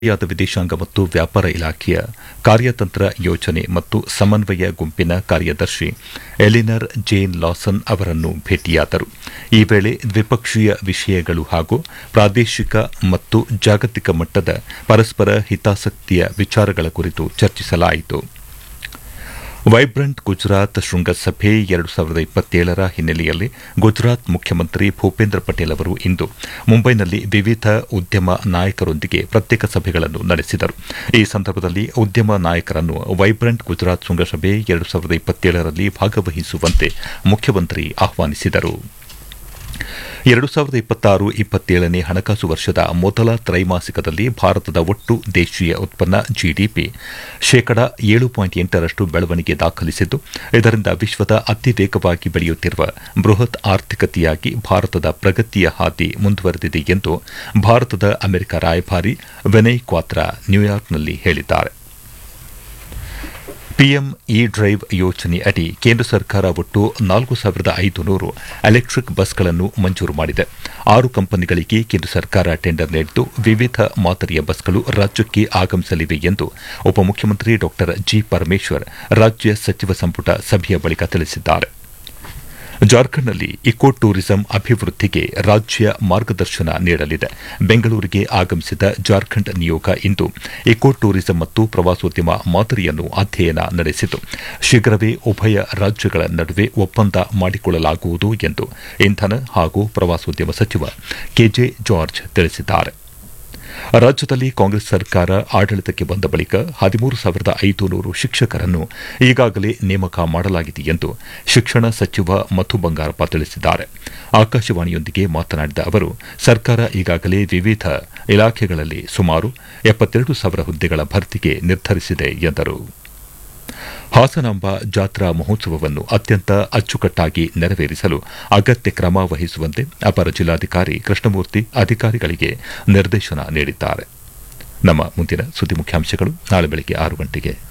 ಯಾದ ವಿದೇಶಾಂಗ ಮತ್ತು ವ್ಯಾಪಾರ ಇಲಾಖೆಯ ಕಾರ್ಯತಂತ್ರ ಯೋಜನೆ ಮತ್ತು ಸಮನ್ವಯ ಗುಂಪಿನ ಕಾರ್ಯದರ್ಶಿ ಎಲಿನರ್ ಜೇನ್ ಲಾಸನ್ ಅವರನ್ನು ಭೇಟಿಯಾದರು ಈ ವೇಳೆ ದ್ವಿಪಕ್ಷೀಯ ವಿಷಯಗಳು ಹಾಗೂ ಪ್ರಾದೇಶಿಕ ಮತ್ತು ಜಾಗತಿಕ ಮಟ್ಟದ ಪರಸ್ಪರ ಹಿತಾಸಕ್ತಿಯ ವಿಚಾರಗಳ ಕುರಿತು ಚರ್ಚಿಸಲಾಯಿತು ವೈಬ್ರೆಂಟ್ ಗುಜರಾತ್ ಶೃಂಗಸಭೆ ಎರಡು ಸಾವಿರದ ಇಪ್ಪತ್ತೇಳರ ಹಿನ್ನೆಲೆಯಲ್ಲಿ ಗುಜರಾತ್ ಮುಖ್ಯಮಂತ್ರಿ ಭೂಪೇಂದ್ರ ಪಟೇಲ್ ಅವರು ಇಂದು ಮುಂಬೈನಲ್ಲಿ ವಿವಿಧ ಉದ್ಯಮ ನಾಯಕರೊಂದಿಗೆ ಪ್ರತ್ಯೇಕ ಸಭೆಗಳನ್ನು ನಡೆಸಿದರು ಈ ಸಂದರ್ಭದಲ್ಲಿ ಉದ್ಯಮ ನಾಯಕರನ್ನು ವೈಬ್ರೆಂಟ್ ಗುಜರಾತ್ ಶೃಂಗಸಭೆ ಎರಡು ಸಾವಿರದ ಇಪ್ಪತ್ತೇಳರಲ್ಲಿ ಭಾಗವಹಿಸುವಂತೆ ಮುಖ್ಯಮಂತ್ರಿ ಆಹ್ವಾನಿಸಿದರು ಎರಡು ಸಾವಿರದ ಇಪ್ಪತ್ತಾರು ಇಪ್ಪತ್ತೇಳನೇ ಹಣಕಾಸು ವರ್ಷದ ಮೊದಲ ತ್ರೈಮಾಸಿಕದಲ್ಲಿ ಭಾರತದ ಒಟ್ಟು ದೇಶೀಯ ಉತ್ಪನ್ನ ಜಿಡಿಪಿ ಶೇಕಡಾ ಏಳು ಪಾಯಿಂಟ್ ಎಂಟರಷ್ಟು ಬೆಳವಣಿಗೆ ದಾಖಲಿಸಿದ್ದು ಇದರಿಂದ ವಿಶ್ವದ ಅತಿ ವೇಗವಾಗಿ ಬೆಳೆಯುತ್ತಿರುವ ಬೃಹತ್ ಆರ್ಥಿಕತೆಯಾಗಿ ಭಾರತದ ಪ್ರಗತಿಯ ಹಾದಿ ಮುಂದುವರೆದಿದೆ ಎಂದು ಭಾರತದ ಅಮೆರಿಕ ರಾಯಭಾರಿ ವಿನಯ್ ಕ್ವಾತ್ರಾ ನ್ಯೂಯಾರ್ಕ್ನಲ್ಲಿ ಹೇಳಿದ್ದಾರೆ ಪಿಎಂ ಇ ಡ್ರೈವ್ ಯೋಜನೆ ಅಡಿ ಕೇಂದ್ರ ಸರ್ಕಾರ ಒಟ್ಟು ನಾಲ್ಕು ಸಾವಿರದ ಐದು ನೂರು ಎಲೆಕ್ಟ್ರಿಕ್ ಬಸ್ಗಳನ್ನು ಮಂಜೂರು ಮಾಡಿದೆ ಆರು ಕಂಪನಿಗಳಿಗೆ ಕೇಂದ್ರ ಸರ್ಕಾರ ಟೆಂಡರ್ ನೀಡಿದ್ದು ವಿವಿಧ ಮಾದರಿಯ ಬಸ್ಗಳು ರಾಜ್ಯಕ್ಕೆ ಆಗಮಿಸಲಿವೆ ಎಂದು ಉಪಮುಖ್ಯಮಂತ್ರಿ ಡಾ ಜಿ ಪರಮೇಶ್ವರ್ ರಾಜ್ಯ ಸಚಿವ ಸಂಪುಟ ಸಭೆಯ ಬಳಿಕ ತಿಳಿಸಿದ್ದಾರೆ ಜಾರ್ಖಂಡ್ನಲ್ಲಿ ಇಕೋ ಟೂರಿಸಂ ಅಭಿವೃದ್ಧಿಗೆ ರಾಜ್ಯ ಮಾರ್ಗದರ್ಶನ ನೀಡಲಿದೆ ಬೆಂಗಳೂರಿಗೆ ಆಗಮಿಸಿದ ಜಾರ್ಖಂಡ್ ನಿಯೋಗ ಇಂದು ಇಕೋ ಟೂರಿಸಂ ಮತ್ತು ಪ್ರವಾಸೋದ್ಯಮ ಮಾದರಿಯನ್ನು ಅಧ್ಯಯನ ನಡೆಸಿತು ಶೀಘ್ರವೇ ಉಭಯ ರಾಜ್ಯಗಳ ನಡುವೆ ಒಪ್ಪಂದ ಮಾಡಿಕೊಳ್ಳಲಾಗುವುದು ಎಂದು ಇಂಧನ ಹಾಗೂ ಪ್ರವಾಸೋದ್ಯಮ ಸಚಿವ ಕೆಜೆ ಜಾರ್ಜ್ ತಿಳಿಸಿದ್ದಾರೆ ರಾಜ್ಯದಲ್ಲಿ ಕಾಂಗ್ರೆಸ್ ಸರ್ಕಾರ ಆಡಳಿತಕ್ಕೆ ಬಂದ ಬಳಿಕ ಹದಿಮೂರು ಸಾವಿರದ ಐದು ನೂರು ಶಿಕ್ಷಕರನ್ನು ಈಗಾಗಲೇ ನೇಮಕ ಮಾಡಲಾಗಿದೆ ಎಂದು ಶಿಕ್ಷಣ ಸಚಿವ ಮಧು ಬಂಗಾರಪ್ಪ ತಿಳಿಸಿದ್ದಾರೆ ಆಕಾಶವಾಣಿಯೊಂದಿಗೆ ಮಾತನಾಡಿದ ಅವರು ಸರ್ಕಾರ ಈಗಾಗಲೇ ವಿವಿಧ ಇಲಾಖೆಗಳಲ್ಲಿ ಸುಮಾರು ಎಪ್ಪತ್ತೆರಡು ಸಾವಿರ ಹುದ್ದೆಗಳ ಭರ್ತಿಗೆ ನಿರ್ಧರಿಸಿದೆ ಎಂದರು ಹಾಸನಾಂಬ ಜಾತ್ರಾ ಮಹೋತ್ಸವವನ್ನು ಅತ್ಯಂತ ಅಚ್ಚುಕಟ್ಟಾಗಿ ನೆರವೇರಿಸಲು ಅಗತ್ಯ ಕ್ರಮ ವಹಿಸುವಂತೆ ಅಪರ ಜಿಲ್ಲಾಧಿಕಾರಿ ಕೃಷ್ಣಮೂರ್ತಿ ಅಧಿಕಾರಿಗಳಿಗೆ ನಿರ್ದೇಶನ ನೀಡಿದ್ದಾರೆ ನಮ್ಮ ಮುಂದಿನ ಸುದ್ದಿ ಮುಖ್ಯಾಂಶಗಳು ನಾಳೆ ಬೆಳಗ್ಗೆ ಆರು ಗಂಟೆಗೆ